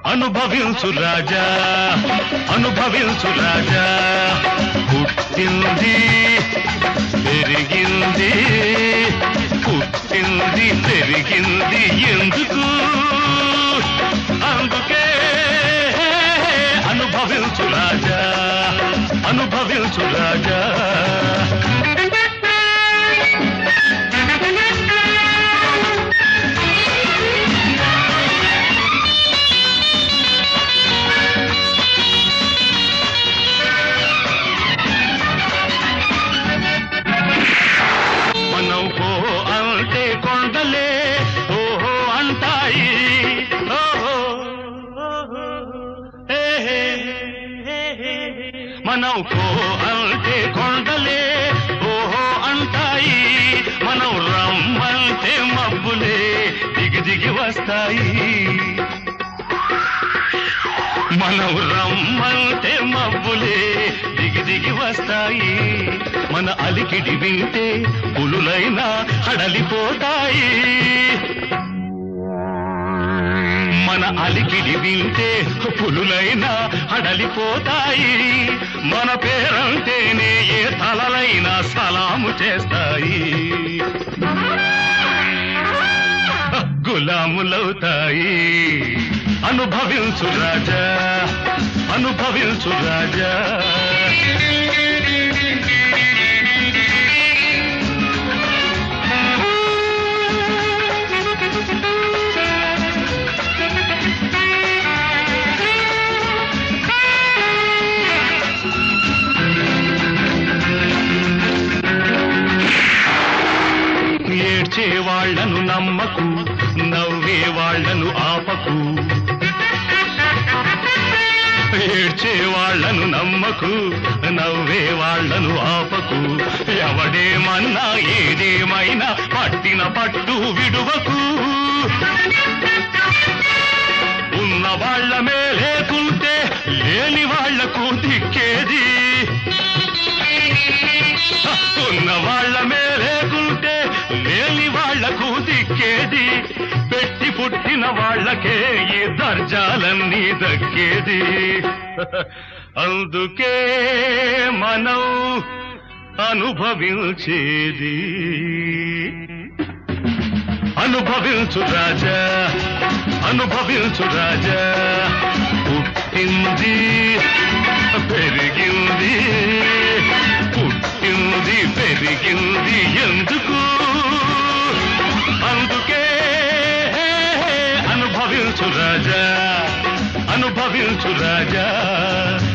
అనుభవించు రాజా అనుభవించు రాజా పుట్టింది పెరిగింది పుట్టింది పెరిగింది ఎందుకు అందుకే అనుభవించు రాజా అనుభవించు రాజా మనం పో అంటే కొండలే ఓహో అంటాయి ఓహో ఓహో, హే, హే, హే, హే. మనం పో అంటే కొండలే ఓహో అంటాయి మనం రమ్మంటే మబ్బులే దిగి దిగి వస్తాయి మనం రమ్మంటే మబ్బులే దిగి దిగి వస్తాయి మన అలికిడి వింటే పులులైనా హడలిపోతాయి మన అలికిడి వింటే పులులైనా హడలిపోతాయి మన పేరంటేనే ఏ తలలైనా సలాము చేస్తాయి గులాములవుతాయి అనుభవించు రాజా అనుభవించు రాజా ఏడ్చే వాళ్లను నమ్మకు నవ్వే వాళ్లను ఆపకు ఏడ్చే వాళ్లను నమ్మకు నవ్వే వాళ్లను ఆపకు ఎవడేమన్నా ఏదేమైనా పట్టిన పట్టు విడువకు ఉన్న వాళ్ళ మేలేకుంటే లేని వాళ్లకు దిక్కేది ఉన్న వాళ్ళ మేలేకుంటే లేని వాళ్లకు దిక్కేది పెట్టి పుట్టిన వాళ్ళకే ఈ దర్జాలన్నీ దక్కేది అందుకే మనం అనుభవించేది అనుభవించు రాజా అనుభవించు రాజా పుట్టింది పెరిగింది పుట్టింది పెరిగింది ఎందుకు అందుకే అనుభవించు రాజా అనుభవించు రాజా